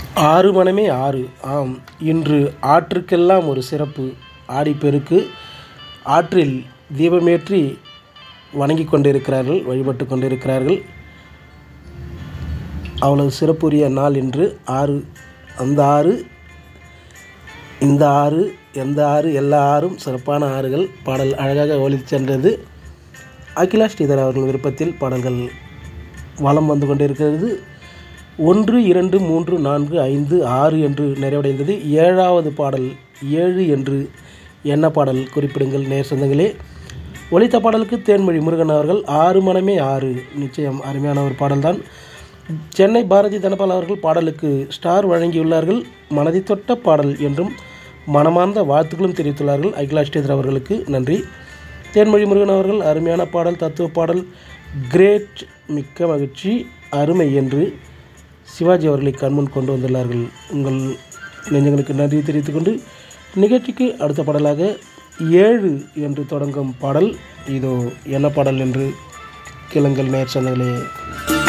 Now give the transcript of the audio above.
ஆறு மனமே ஆறு ஆம் இன்று ஆற்றுக்கெல்லாம் ஒரு சிறப்பு ஆடிப்பெருக்கு ஆற்றில் தீபமேற்றி வணங்கிக் கொண்டிருக்கிறார்கள் வழிபட்டு கொண்டிருக்கிறார்கள் அவ்வளவு சிறப்புரிய நாள் இன்று ஆறு அந்த ஆறு இந்த ஆறு எந்த ஆறு எல்லா ஆறும் சிறப்பான ஆறுகள் பாடல் அழகாக ஒலித்து சென்றது அகிலா ஸ்ரீதர் அவர்கள் விருப்பத்தில் பாடல்கள் வலம் வந்து கொண்டிருக்கிறது ஒன்று இரண்டு மூன்று நான்கு ஐந்து ஆறு என்று நிறைவடைந்தது ஏழாவது பாடல் ஏழு என்று என்ன பாடல் குறிப்பிடுங்கள் நேர் சொந்தங்களே ஒலித்த பாடலுக்கு தேன்மொழி முருகன் அவர்கள் ஆறு மனமே ஆறு நிச்சயம் அருமையான ஒரு பாடல்தான் சென்னை பாரதி தனபால் அவர்கள் பாடலுக்கு ஸ்டார் வழங்கியுள்ளார்கள் மனதை தொட்ட பாடல் என்றும் மனமார்ந்த வாழ்த்துக்களும் தெரிவித்துள்ளார்கள் அகிலா ஸ்ரீதர் அவர்களுக்கு நன்றி தேன்மொழி முருகன் அவர்கள் அருமையான பாடல் தத்துவ பாடல் கிரேட் மிக்க மகிழ்ச்சி அருமை என்று சிவாஜி அவர்களை கண்முன் கொண்டு வந்துள்ளார்கள் உங்கள் நெஞ்சங்களுக்கு நன்றி தெரிவித்துக் கொண்டு நிகழ்ச்சிக்கு அடுத்த பாடலாக ஏழு என்று தொடங்கும் பாடல் இதோ என்ன பாடல் என்று கிளங்கள் நேர் சொன்னங்களே